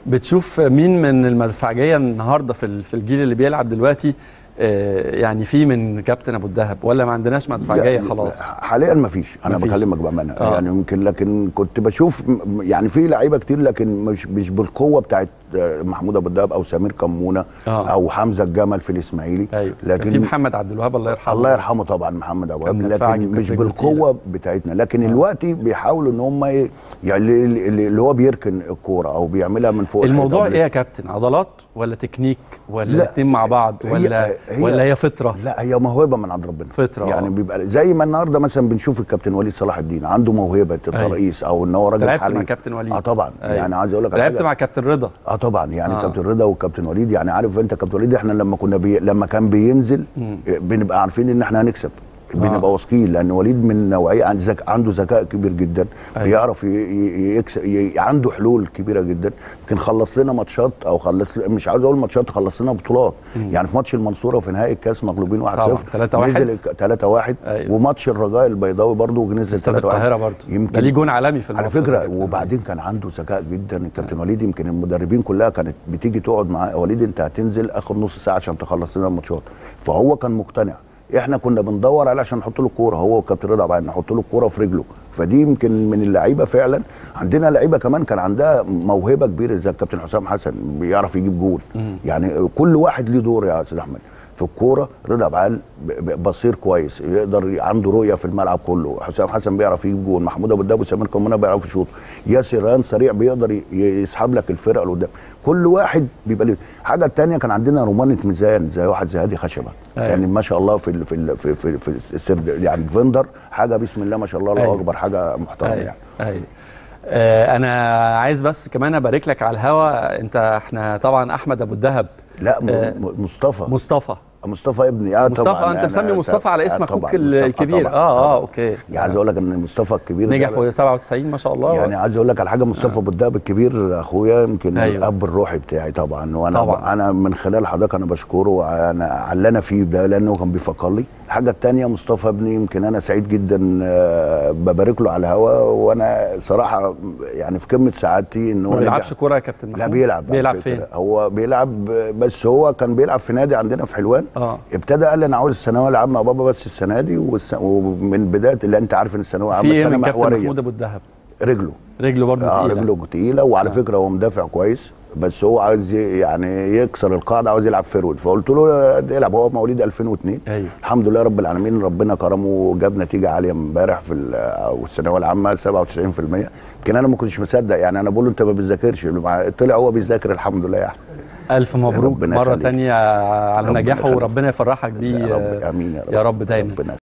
بتشوف مين من المدفعجيه النهارده في ال- في الجيل اللي بيلعب دلوقتي آه، يعني في من كابتن ابو الدهب ولا ما عندناش مدفعجيه لا، خلاص حاليا ما فيش انا مفيش. بكلمك بامانه آه. يعني يمكن لكن كنت بشوف م- يعني في لعيبه كتير لكن مش مش بالقوه بتاعت آه، محمود ابو الدهب او سمير كمونه آه. او حمزه الجمل في الاسماعيلي ايوه لكن في لكن محمد عبد الوهاب الله يرحمه الله يرحمه طبعا محمد ابو كان الدهب مدفعجي لكن وكان مش رجله بالقوه بتاعتنا لكن الوقت بيحاولوا ان هم ي- يعني اللي- اللي اللي هو بيركن الكوره او بيعملها من فوق الحيطة الموضوع أو ايه يا كابتن عضلات ولا تكنيك ولا لا، الاثنين مع بعض هي- ولا هي- ولا هي فطره لا هي موهبه من عند ربنا فطرة، يعني آه. بيبقى زي ما النهارده مثلا بنشوف الكابتن وليد صلاح الدين عنده موهبه الترقيص او ان هو راجل لعبت مع حريف. كابتن وليد اه طبعا أيوة. يعني عايز اقول لك على لعبت حاجة. مع كابتن رضا اه طبعا يعني آه. آه. كابتن رضا وكابتن وليد يعني عارف انت كابتن وليد احنا لما كنا بي... لما كان بينزل مم. بنبقى عارفين ان احنا هنكسب آه. بنبقى واثقين لان وليد من نوعيه عند ذك... عنده ذكاء كبير جدا أيوة. بيعرف ي... ي... يكسب ي... عنده حلول كبيره جدا يمكن خلص لنا ماتشات او خلص مش عاوز اقول ماتشات خلص لنا بطولات يعني في ماتش المنصوره في نهائي الكاس مغلوبين 1-0 طبعا، 3-1. نزل 3-1 أيوة. وماتش الرجاء البيضاوي برضه نزل استاد 3-1 القاهره برضه ده ليه جون عالمي في على الماتش ده فكره كابتن. وبعدين كان عنده ذكاء جدا الكابتن وليد يمكن المدربين كلها كانت بتيجي تقعد معاه يا وليد انت هتنزل اخر نص ساعه عشان تخلص لنا الماتشات فهو كان مقتنع احنا كنا بندور عليه عشان نحط له الكوره هو والكابتن رضا بعد نحط له الكوره في رجله فدي يمكن من اللعيبه فعلا عندنا لعيبه كمان كان عندها موهبه كبيره زي الكابتن حسام حسن بيعرف يجيب جول يعني كل واحد ليه دور يا استاذ احمد في الكوره رضا بعال ب- ب- بصير كويس يقدر ي- عنده رؤيه في الملعب كله حسام حسن بيعرف يجيب جول محمود ابو الدهب وسمير كمونه بيعرف يشوط ياسر ران سريع بيقدر ي- يسحب لك الفرقه اللي قدام كل واحد بيبقى له حاجه الثانيه كان عندنا رمانه ميزان زي واحد زي هادي خشبه أيوة. يعني ما شاء الله في ال في ال في في, في السرد يعني فيندر حاجه بسم الله ما شاء الله الله أيوة. اكبر حاجه محترمه ايوه يعني ايوه آه انا عايز بس كمان ابارك لك على الهوا انت احنا طبعا احمد ابو الدهب لا م- آه، م- مصطفى مصطفى مصطفى ابني اه مصطفى طبعا انت أنا- مسمي مصطفى على اسم آه اخوك طبعاً، ال- مصطفى الكبير طبعاً، اه اه طبعاً. اوكي يعني عايز اقول لك ان مصطفى الكبير ده- نجح و 97 ما شاء الله يعني عايز اقول لك على حاجه مصطفى ابو الدهب الكبير اخويا يمكن أيوة. أيوة. الاب الروحي بتاعي طبعا وانا طبعاً. طبعا. انا من خلال حضرتك انا بشكره انا على اللي انا فيه ده لانه كان بيفكر لي الحاجه الثانيه مصطفى ابني يمكن انا سعيد جدا آه، ببارك له على الهوا وانا صراحه يعني في قمه سعادتي ان هو ما نجح. بيلعبش كوره يا كابتن محمود لا بيلعب على بيلعب فكرة. فين هو بيلعب بس هو كان بيلعب في نادي عندنا في حلوان اه ابتدى قال لي انا عاوز الثانويه العامه يا بابا بس السنه دي والس... ومن بدايه اللي انت عارف ان الثانويه في العامه ايه سنه من كابتن محوريه محمود ابو الدهب رجله رجله برضه اه تقيله رجله تقيله وعلى آه. آه. فكره هو مدافع كويس بس هو عايز ي- يعني يكسر القاعده عاوز يلعب فيرود فقلت له العب هو مواليد 2002 ايوه الحمد لله رب العالمين ربنا كرمه وجاب نتيجه عاليه امبارح في ال- او الثانويه العامه 97% يمكن انا ما كنتش مصدق يعني انا بقول له انت ما بتذاكرش طلع هو بيذاكر الحمد لله يعني الف مبروك ربنا مره يخليك. تانية على ربنا نجاحه يخليك. وربنا يفرحك بيه يا رب امين يا رب دايما ربنا